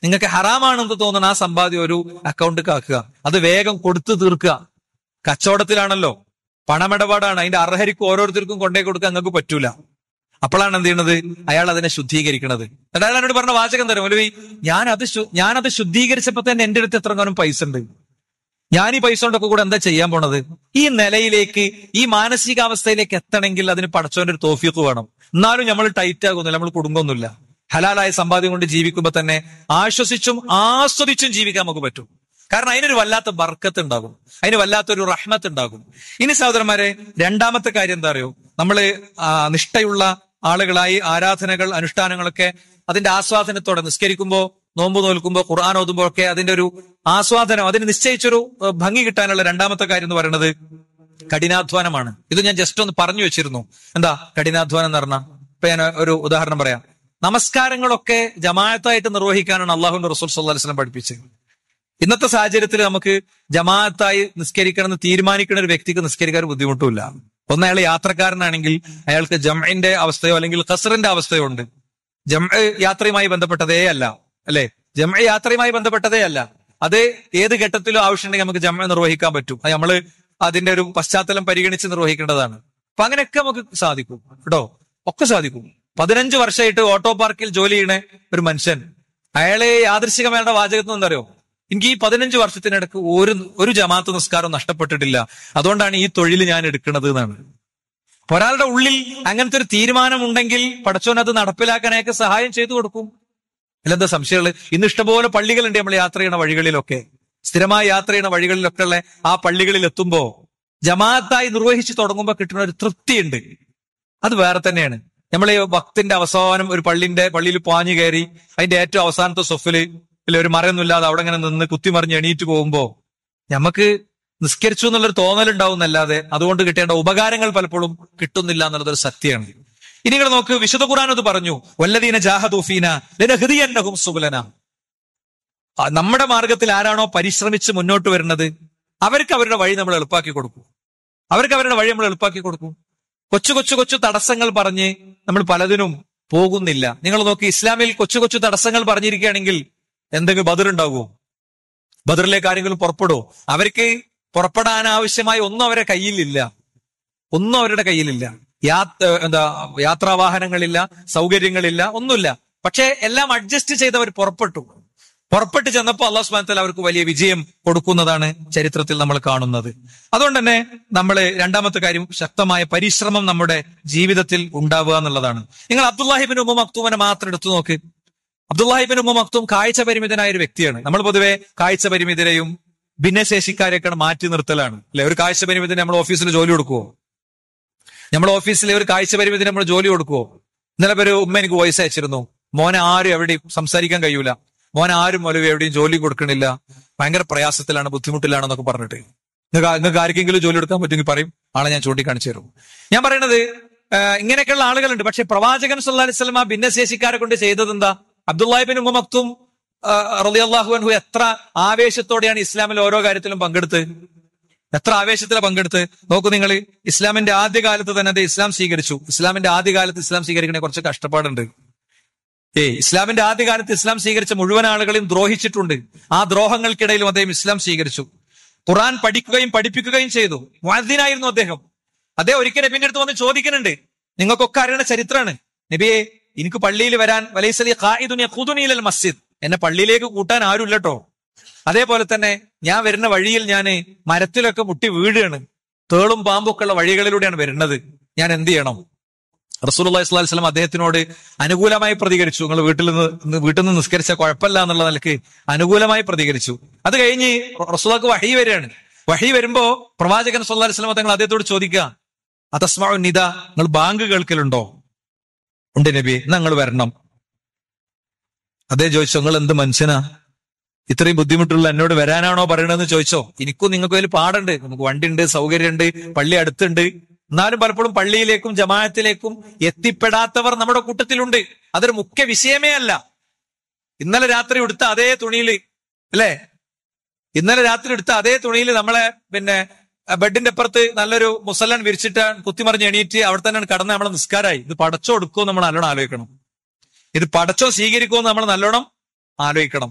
നിങ്ങൾക്ക് ഹറാമാണെന്ന് തോന്നുന്ന ആ സമ്പാദ്യം ഒരു അക്കൗണ്ടിൽ ആക്കുക അത് വേഗം കൊടുത്തു തീർക്കുക കച്ചവടത്തിലാണല്ലോ പണമിടപാടാണ് അതിന്റെ അർഹരിക്കും ഓരോരുത്തർക്കും കൊണ്ടേ കൊടുക്കാൻ നിങ്ങൾക്ക് പറ്റൂല അപ്പോഴാണ് എന്ത് ചെയ്യണത് അയാൾ അതിനെ ശുദ്ധീകരിക്കണത് എന്നിട്ട് അയാൾ എന്നോട് പറഞ്ഞ വാചകം തരും മൗലവി ഞാനത് ശു- ഞാനത് ശുദ്ധീകരിച്ചപ്പോ തന്നെ എന്റെ അടുത്ത് എത്ര കാലം പൈസ ഉണ്ട് ഞാൻ ഈ പൈസ കൊണ്ടൊക്കെ കൂടെ എന്താ ചെയ്യാൻ പോണത് ഈ നിലയിലേക്ക് ഈ മാനസികാവസ്ഥയിലേക്ക് എത്തണമെങ്കിൽ അതിന് പടച്ചോന്റെ ഒരു തോഫിയൊക്കെ വേണം എന്നാലും നമ്മൾ ടൈറ്റ് ആകുന്നില്ല നമ്മൾ കുടുംബമൊന്നുമില്ല ഹലാലായ സമ്പാദ്യം കൊണ്ട് ജീവിക്കുമ്പോ തന്നെ ആശ്വസിച്ചും ആസ്വദിച്ചും ജീവിക്കാൻ നമുക്ക് പറ്റും കാരണം അതിനൊരു വല്ലാത്ത ബർക്കത്ത് ഉണ്ടാകും അതിന് വല്ലാത്തൊരു റഹ്മത്ത് ഉണ്ടാകും ഇനി സഹോദരന്മാരെ രണ്ടാമത്തെ കാര്യം എന്താ അറിയോ നമ്മള് ആ, നിഷ്ഠയുള്ള ആളുകളായി ആരാധനകൾ അനുഷ്ഠാനങ്ങളൊക്കെ അതിന്റെ ആസ്വാദനത്തോടെ നിസ്കരിക്കുമ്പോ നോമ്പ് നോൽക്കുമ്പോ ഖുർആൻ ഓതുമ്പോ ഒക്കെ അതിന്റെ ഒരു ആസ്വാദനം അതിന് നിശ്ചയിച്ചൊരു ഏഹ്, ഭംഗി കിട്ടാനുള്ള രണ്ടാമത്തെ കാര്യം എന്ന് പറയുന്നത് കഠിനാധ്വാനമാണ് ഇത് ഞാൻ ജസ്റ്റ് ഒന്ന് പറഞ്ഞു വെച്ചിരുന്നു എന്താ കഠിനാധ്വാനം എന്ന് പറഞ്ഞാൽ ഇപ്പൊ ഞാൻ ഒരു ഉദാഹരണം പറയാം നമസ്കാരങ്ങളൊക്കെ ജമാഅത്തായിട്ട് നിർവഹിക്കാനാണ് അള്ളാഹുന്റെ റസൂൽ സല്ലല്ലാഹു അലൈഹി വസല്ലം പഠിപ്പിച്ചത് ഇന്നത്തെ സാഹചര്യത്തിൽ നമുക്ക് ജമാഅത്തായി നിസ്കരിക്കണം എന്ന് തീരുമാനിക്കുന്ന ഒരു വ്യക്തിക്ക് നിസ്കരിക്കാൻ ഒരു ബുദ്ധിമുട്ടുമില്ല ഒന്ന് അയാൾ യാത്രക്കാരനാണെങ്കിൽ അയാൾക്ക് ജംഇന്റെ അവസ്ഥയോ അല്ലെങ്കിൽ ഖസറിന്റെ അവസ്ഥയോ ഉണ്ട് ജം യാത്രയുമായി ബന്ധപ്പെട്ടതേ അല്ല അല്ലെ ജം യാത്രയുമായി ബന്ധപ്പെട്ടതേ അല്ല അത് ഏത് ഘട്ടത്തിലും ആവശ്യമുണ്ടെങ്കിൽ നമുക്ക് ജമ നിർവഹിക്കാൻ പറ്റും അത് നമ്മള് അതിന്റെ ഒരു പശ്ചാത്തലം പരിഗണിച്ച് നിർവഹിക്കേണ്ടതാണ് അപ്പൊ അങ്ങനെയൊക്കെ നമുക്ക് സാധിക്കും കേട്ടോ ഒക്കെ സാധിക്കും പതിനഞ്ച് വർഷമായിട്ട് ഓട്ടോ പാർക്കിൽ ജോലി ചെയ്യണ ഒരു മനുഷ്യൻ അയാളെ യാദൃശികമേണ്ട വാചകത്തിൽ എന്തറിയോ എനിക്ക് ഈ പതിനഞ്ച് വർഷത്തിനിടക്ക് ഒരു ഒരു ജമാഅത്ത് നിസ്കാരം നഷ്ടപ്പെട്ടിട്ടില്ല അതുകൊണ്ടാണ് ഈ തൊഴിൽ ഞാൻ എടുക്കുന്നത് എന്നാണ് അപ്പൊ ഒരാളുടെ ഉള്ളിൽ അങ്ങനത്തെ ഒരു തീരുമാനമുണ്ടെങ്കിൽ പടച്ചോൻ അത് നടപ്പിലാക്കാൻ അയാൾക്ക് സഹായം ചെയ്തു കൊടുക്കും ഇതിലെന്താ സംശയമുള്ളത് ഇന്ന് ഇഷ്ടംപോലെ പള്ളികളുണ്ട് നമ്മൾ യാത്ര ചെയ്യുന്ന വഴികളിലൊക്കെ സ്ഥിരമായി യാത്ര ചെയ്യുന്ന വഴികളിലൊക്കെ ഉള്ള ആ പള്ളികളിൽ എത്തുമ്പോ ജമാഅത്തായി നിർവഹിച്ചു തുടങ്ങുമ്പോൾ കിട്ടുന്ന ഒരു തൃപ്തിയുണ്ട് അത് വേറെ തന്നെയാണ് നമ്മൾ ഈ ഭക്തിന്റെ അവസാനം ഒരു പള്ളിന്റെ പള്ളിയിൽ പാഞ്ഞു കയറി അതിന്റെ ഏറ്റവും അവസാനത്തെ സൊഫില് ഇല്ല ഒരു മറയൊന്നുമില്ലാതെ അവിടെ ഇങ്ങനെ നിന്ന് കുത്തിമറിഞ്ഞ് എണീറ്റ് പോകുമ്പോ നമുക്ക് നിസ്കരിച്ചു എന്നുള്ളൊരു തോന്നലുണ്ടാവുന്നല്ലാതെ അതുകൊണ്ട് കിട്ടേണ്ട ഉപകാരങ്ങൾ പലപ്പോഴും കിട്ടുന്നില്ല എന്നുള്ളത് ഒരു സത്യമാണ് ഇനി നിങ്ങൾ നോക്ക് വിശുദ്ധ ഖുർആൻ അത് പറഞ്ഞു വല്ലദീന ജാഹദൂഫീന ലനഹ്ദിയന്നഹും സുബലന ആ, നമ്മുടെ മാർഗത്തിൽ ആരാണോ പരിശ്രമിച്ച് മുന്നോട്ട് വരുന്നത് അവർക്ക് അവരുടെ വഴി നമ്മൾ എളുപ്പാക്കി കൊടുക്കും അവർക്ക് അവരുടെ വഴി നമ്മൾ എളുപ്പാക്കി കൊടുക്കും കൊച്ചു കൊച്ചു കൊച്ചു തടസ്സങ്ങൾ പറഞ്ഞ് നമ്മൾ പലതിനും പോകുന്നില്ല നിങ്ങൾ നോക്കി ഇസ്ലാമിൽ കൊച്ചു കൊച്ചു തടസ്സങ്ങൾ പറഞ്ഞിരിക്കുകയാണെങ്കിൽ എന്തെങ്കിലും ബദർ ഉണ്ടാകുമോ ബദറിലേക്ക് ആരെങ്കിലും പുറപ്പെടുമോ അവർക്ക് പുറപ്പെടാൻ ആവശ്യമായ ഒന്നും അവരുടെ കയ്യിലില്ല ഒന്നും അവരുടെ കയ്യിലില്ല യാത്ര എന്താ യാത്രാവാഹനങ്ങളില്ല സൗകര്യങ്ങളില്ല ഒന്നുമില്ല പക്ഷെ എല്ലാം അഡ്ജസ്റ്റ് ചെയ്ത് അവർ പുറപ്പെട്ടു പുറപ്പെട്ട് ചെന്നപ്പോൾ അള്ളാഹു സുബ്ഹാനഹു വതആല അവർക്ക് വലിയ വിജയം കൊടുക്കുന്നതാണ് ചരിത്രത്തിൽ നമ്മൾ കാണുന്നത് അതുകൊണ്ട് തന്നെ നമ്മൾ രണ്ടാമത്തെ കാര്യം ശക്തമായ പരിശ്രമം നമ്മുടെ ജീവിതത്തിൽ ഉണ്ടാവുക എന്നുള്ളതാണ് നിങ്ങൾ അബ്ദുല്ലാഹിബിൻ ഉമ്മ മക്തൂമിനെ മാത്രം എടുത്തു നോക്ക് അബ്ദുല്ലാഹിബിൻ ഉമ്മ മക്തൂം കാഴ്ച പരിമിതനായ ഒരു വ്യക്തിയാണ് നമ്മൾ പൊതുവെ കാഴ്ച പരിമിതരെയും ഭിന്നശേഷിക്കാരെയൊക്കെ മാറ്റി നിർത്തലാണ് അല്ലെ ഒരു കാഴ്ച പരിമിതന് നമ്മൾ ഓഫീസിൽ ജോലി കൊടുക്കുവോ നമ്മൾ ഓഫീസിലെ ഒരു കാഴ്ച പരിമിതിന് നമ്മൾ ജോലി കൊടുക്കുവോ ഇന്നലെ ഒരു ഉമ്മ എനിക്ക് വോയിസ് അയച്ചിരുന്നു മോനെ ആരും എവിടെയും സംസാരിക്കാൻ കഴിയൂല മോനെ ആരും മൊലവ് എവിടെയും ജോലി കൊടുക്കണില്ല ഭയങ്കര പ്രയാസത്തിലാണ് ബുദ്ധിമുട്ടിലാണെന്നൊക്കെ പറഞ്ഞിട്ട് നിങ്ങൾക്ക് നിങ്ങൾക്ക് ആർക്കെങ്കിലും ജോലി എടുക്കാൻ പറ്റുമെങ്കിൽ പറയും ആളെ ഞാൻ ചൂണ്ടിക്കാണിച്ചു തരും ഞാൻ പറയുന്നത് ആ, ഇങ്ങനെയൊക്കെയുള്ള ആളുകളുണ്ട് പക്ഷെ പ്രവാചകൻ സല്ലല്ലാഹു അലൈഹി വസല്ലം ആ ഭിന്നശേഷിക്കാരെ കൊണ്ട് ചെയ്തത് എന്താ അബ്ദുല്ലാഹിബിൻ ഉമ്മ മക്തും റളിയല്ലാഹു അൻഹു എത്ര ആവേശത്തോടെയാണ് ഇസ്ലാമിൽ ഓരോ കാര്യത്തിലും പങ്കെടുത്ത് എത്ര ആവേശത്തിലാണ് പങ്കെടുത്ത് നോക്കൂ നിങ്ങൾ ഇസ്ലാമിന്റെ ആദ്യകാലത്ത് തന്നെ അത് ഇസ്ലാം സ്വീകരിച്ചു ഇസ്ലാമിന്റെ ആദ്യകാലത്ത് ഇസ്ലാം സ്വീകരിക്കണേ കുറച്ച് കഷ്ടപ്പാടുണ്ട് ഏ ഇസ്ലാമിന്റെ ആദ്യകാലത്ത് ഇസ്ലാം സ്വീകരിച്ച മുഴുവൻ ആളുകളെയും ദ്രോഹിച്ചിട്ടുണ്ട് ആ ദ്രോഹങ്ങൾക്കിടയിലും അദ്ദേഹം ഇസ്ലാം സ്വീകരിച്ചു ഖുറാൻ പഠിക്കുകയും പഠിപ്പിക്കുകയും ചെയ്തു മുഅദ്ദിനായിരുന്നു അദ്ദേഹം അദ്ദേഹം ഒരിക്കൽ നബിന്റെ അടുത്ത് വന്ന് ചോദിക്കുന്നുണ്ട് നിങ്ങൾക്കൊക്കെ അറിയുന്ന ചരിത്രമാണ് നബിയെ എനിക്ക് പള്ളിയിൽ വരാൻ വലൈസലി ഖായിദുൻ യഖൂദുനി ഇലൽ മസ്ജിദ് എന്നെ പള്ളിയിലേക്ക് കൂട്ടാൻ ആരുമില്ലട്ടോ അതേപോലെ തന്നെ ഞാൻ വരുന്ന വഴിയിൽ ഞാൻ മരത്തിലൊക്കെ മുട്ടി വീഴുകയാണ് തേളും പാമ്പൊക്കെ ഉള്ള വഴികളിലൂടെയാണ് വരുന്നത് ഞാൻ എന്ത് ചെയ്യണം റസൂൽ അള്ളാഹി സ്വലം അദ്ദേഹത്തിനോട് അനുകൂലമായി പ്രതികരിച്ചു നിങ്ങൾ വീട്ടിൽ നിന്ന് വീട്ടിൽ നിന്ന് നിസ്കരിച്ച കുഴപ്പമില്ല എന്നുള്ള നിലക്ക് അനുകൂലമായി പ്രതികരിച്ചു അത് കഴിഞ്ഞ് റസൂലാക്ക് വഹി വരികയാണ് വഹി വരുമ്പോ പ്രവാചകൻ സല്ലാ വസ്ലം തങ്ങൾ അദ്ദേഹത്തോട് ചോദിക്കുക അതസ്മാ നിത നിങ്ങൾ ബാങ്ക് കേൾക്കലുണ്ടോ ഉണ്ട് നബി എന്നാ നിങ്ങൾ വരണം അദ്ദേഹം ചോദിച്ചു നിങ്ങൾ എന്ത് മനുഷ്യനാ ഇത്രയും ബുദ്ധിമുട്ടുള്ള എന്നോട് വരാനാണോ പറയണതെന്ന് ചോദിച്ചോ എനിക്കും നിങ്ങൾക്ക് വലിയ പാടുണ്ട് നമുക്ക് വണ്ടിയുണ്ട് സൗകര്യമുണ്ട് പള്ളി അടുത്തുണ്ട് എന്നാലും പലപ്പോഴും പള്ളിയിലേക്കും ജമാഅത്തിലേക്കും എത്തിപ്പെടാത്തവർ നമ്മുടെ കൂട്ടത്തിലുണ്ട് അതൊരു മുഖ്യ വിഷയമേ അല്ല ഇന്നലെ രാത്രി എടുത്ത അതേ തുണിയിൽ അല്ലേ ഇന്നലെ രാത്രി എടുത്ത അതേ തുണിയിൽ നമ്മളെ പിന്നെ ആ ബെഡിന്റെ അപ്പുറത്ത് നല്ലൊരു മുസല്ലൻ വിരിച്ചിട്ട് കുത്തിമറിഞ്ഞ് എണീറ്റ് അവിടെ തന്നെ കടന്ന് നമ്മളെ നിസ്കാരായി ഇത് പടച്ചോ എടുക്കുമോ നമ്മൾ നല്ലോണം ആലോചിക്കണം ഇത് പടച്ചോ സ്വീകരിക്കുമോ നമ്മൾ നല്ലോണം ആലോചിക്കണം